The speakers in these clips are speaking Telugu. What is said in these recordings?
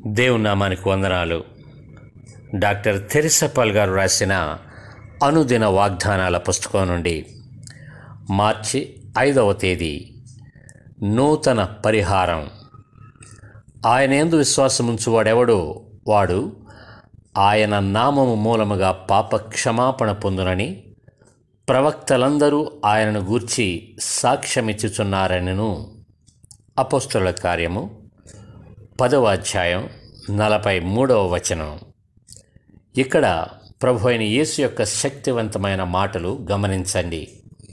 దేవుని నామానికి వందనాలు డాక్టర్ తెరిసపాల్ గారు రాసిన అనుదిన వాగ్దానాల పుస్తకం నుండి మార్చి ఐదవ తేదీ నూతన పరిహారం ఆయన ఎందు విశ్వాసముంచువాడెవడో వాడు ఆయన నామము మూలముగా పాప క్షమాపణ పొందునని ప్రవక్తలందరూ ఆయనను గూర్చి సాక్ష్యమిచ్చుచున్నారనను అపోస్తుల కార్యము పదవ అధ్యాయం నలభై మూడవ వచనం ఇక్కడ ప్రభు అయిన యేసు యొక్క శక్తివంతమైన మాటలు గమనించండి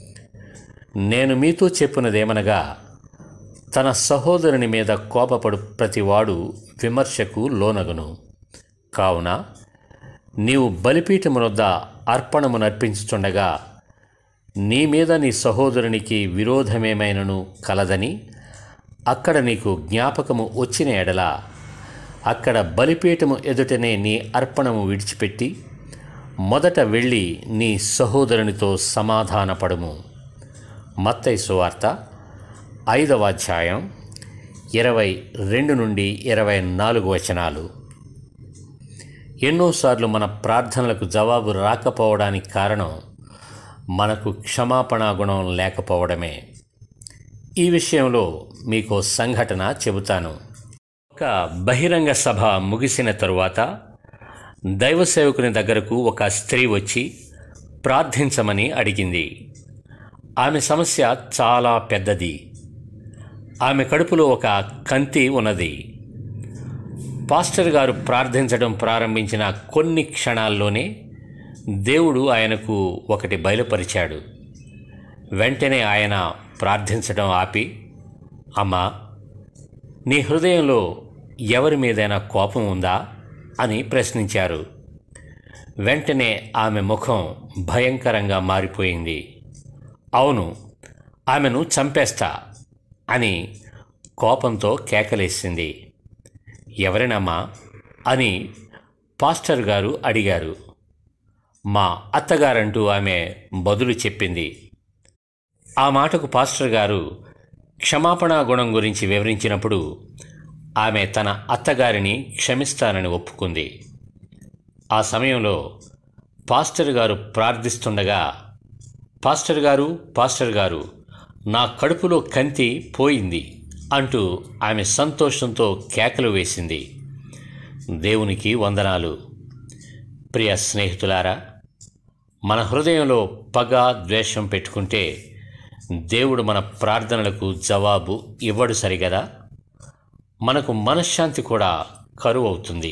నేను మీతో చెప్పినదేమనగా తన సహోదరుని మీద కోపపడు ప్రతివాడు విమర్శకు లోనగును కావున నీవు బలిపీఠమునొద్ద అర్పణము నర్పించుచుండగా నీ మీద నీ సహోదరునికి విరోధమేమైనను కలదని అక్కడ నీకు జ్ఞాపకము వచ్చిన ఎడల అక్కడ బలిపీఠము ఎదుటనే నీ అర్పణము విడిచిపెట్టి మొదట వెళ్ళి నీ సహోదరునితో సమాధానపడుము మత్తయి సువార్త ఐదవ అధ్యాయం ఇరవై రెండు నుండి ఇరవై నాలుగు వచనాలు ఎన్నోసార్లు మన ప్రార్థనలకు జవాబు రాకపోవడానికి కారణం మనకు క్షమాపణా గుణం లేకపోవడమే ఈ విషయంలో మీకు సంఘటన చెబుతాను ఒక బహిరంగ సభ ముగిసిన తరువాత దైవ సేవకుని దగ్గరకు ఒక స్త్రీ వచ్చి ప్రార్థించమని అడిగింది ఆమె సమస్య చాలా పెద్దది ఆమె కడుపులో ఒక కంతి ఉన్నది పాస్టర్ గారు ప్రార్థించడం ప్రారంభించిన కొన్ని క్షణాల్లోనే దేవుడు ఆయనకు ఒకటి బయలుపరిచాడు వెంటనే ఆయన ప్రార్థించడం ఆపి అమ్మా నీ హృదయంలో ఎవరి మీదైనా కోపం ఉందా అని ప్రశ్నించారు వెంటనే ఆమె ముఖం భయంకరంగా మారిపోయింది అవును ఆమెను చంపేస్తా అని కోపంతో కేకలేసింది ఎవరినమ్మా అని పాస్టర్ గారు అడిగారు మా అత్తగారంటూ ఆమె బదులు చెప్పింది ఆ మాటకు పాస్టర్ గారు క్షమాపణా గుణం గురించి వివరించినప్పుడు ఆమె తన అత్తగారిని క్షమిస్తానని ఒప్పుకుంది ఆ సమయంలో పాస్టర్ గారు ప్రార్థిస్తుండగా పాస్టర్ గారు పాస్టర్ గారు నా కడుపులో కంతి పోయింది అంటూ ఆమె సంతోషంతో కేకలు వేసింది దేవునికి వందనాలు ప్రియ స్నేహితులారా మన హృదయంలో పగ ద్వేషం పెట్టుకుంటే దేవుడు మన ప్రార్థనలకు జవాబు ఇవ్వడు సరిగదా మనకు మనశ్శాంతి కూడా కరువు అవుతుంది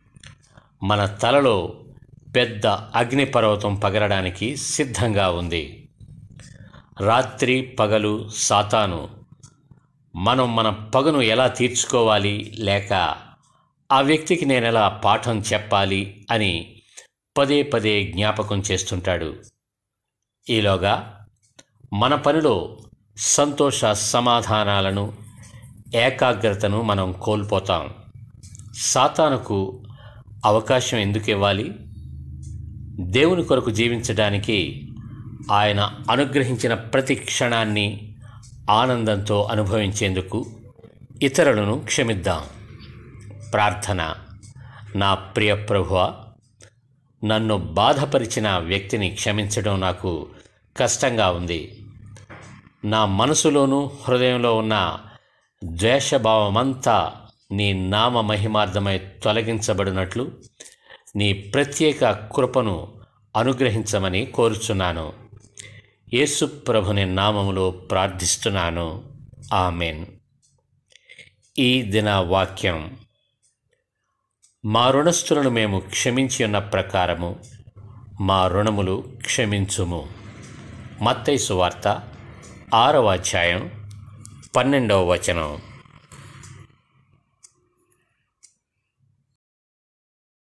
మన తలలో పెద్ద అగ్నిపర్వతం పగలడానికి సిద్ధంగా ఉంది రాత్రి పగలు సాతాను మనం మన పగను ఎలా తీర్చుకోవాలి లేక ఆ వ్యక్తికి నేను ఎలా పాఠం చెప్పాలి అని పదే పదే జ్ఞాపకం చేస్తుంటాడు ఈలోగా మన పనిలో సంతోష సమాధానాలను ఏకాగ్రతను మనం కోల్పోతాం సాతానుకు అవకాశం ఎందుకు ఇవ్వాలి దేవుని కొరకు జీవించడానికి ఆయన అనుగ్రహించిన ప్రతి క్షణాన్ని ఆనందంతో అనుభవించేందుకు ఇతరులను క్షమిద్దాం ప్రార్థన నా ప్రియ ప్రభువ నన్ను బాధపరిచిన వ్యక్తిని క్షమించడం నాకు కష్టంగా ఉంది నా మనసులోనూ హృదయంలో ఉన్న ద్వేషభావమంతా నీ నామ మహిమార్థమై తొలగించబడినట్లు నీ ప్రత్యేక కృపను అనుగ్రహించమని కోరుచున్నాను యేసు ప్రభుని నామములో ప్రార్థిస్తున్నాను ఆమెన్ ఈ దిన వాక్యం మా రుణస్థులను మేము క్షమించి ఉన్న ప్రకారము మా రుణములు క్షమించుము మత్తైసు వార్త ఆరవ అధ్యాయం పన్నెండవ వచనం